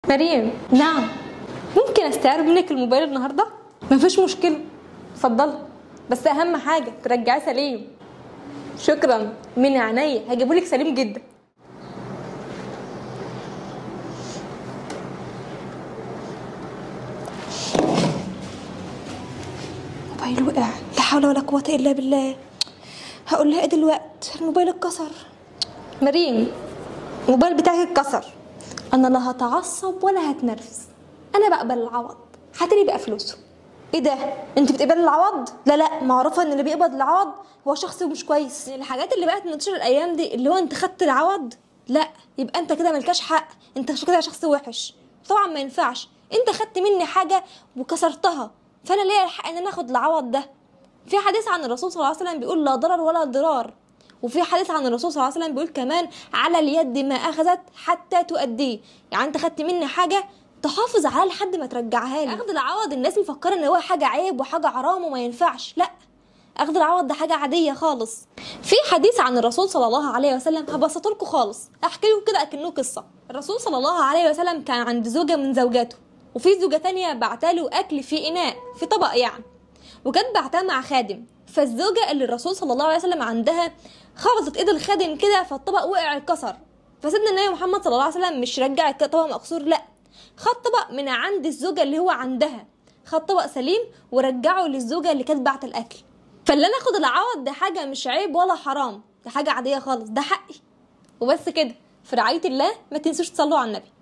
مريم نعم ممكن استعير منك الموبايل النهارده مفيش مشكله اتفضلي بس اهم حاجه ترجعيه سليم شكرا من عينيا هجيبهولك سليم جدا موبايل وقع لا حول ولا قوه الا بالله هقول لها ايه دلوقتي الموبايل اتكسر مريم الموبايل بتاعك اتكسر انا لا هتعصب ولا هتنرفز انا بقبل العوض هاتلي بقى فلوسه ايه ده انت بتقبلي العوض لا لا معروفه ان اللي بيقبض العوض هو شخص مش كويس الحاجات اللي بقت منتشره الايام دي اللي هو انت خدت العوض لا يبقى انت كده ملكاش حق انت كده شخص وحش طبعا ما ينفعش انت خدت مني حاجه وكسرتها فانا ليا الحق ان انا اخد العوض ده في حديث عن الرسول صلى الله عليه وسلم بيقول لا ضرر ولا ضرار وفي حديث عن الرسول صلى الله عليه وسلم بيقول كمان على اليد ما اخذت حتى تؤديه يعني انت خدت مني حاجه تحافظ عليها لحد ما ترجعها لي اخذ العوض الناس مفكره ان هو حاجه عيب وحاجه حرام وما ينفعش لا اخذ العوض ده حاجه عاديه خالص في حديث عن الرسول صلى الله عليه وسلم هبسطه لكم خالص احكي لكم كده اكنه قصه الرسول صلى الله عليه وسلم كان عند زوجه من زوجاته وفي زوجه تانية بعتاله اكل في اناء في طبق يعني وكانت بعتها مع خادم فالزوجه اللي الرسول صلى الله عليه وسلم عندها خبطت ايد الخادم كده فالطبق وقع اتكسر فسيدنا النبي محمد صلى الله عليه وسلم مش رجع الطبق مكسور لا خد طبق من عند الزوجه اللي هو عندها خد طبق سليم ورجعه للزوجه اللي كانت بعت الاكل فاللي انا اخد العوض ده حاجه مش عيب ولا حرام ده حاجه عاديه خالص ده حقي وبس كده في رعايه الله ما تنسوش تصلوا على النبي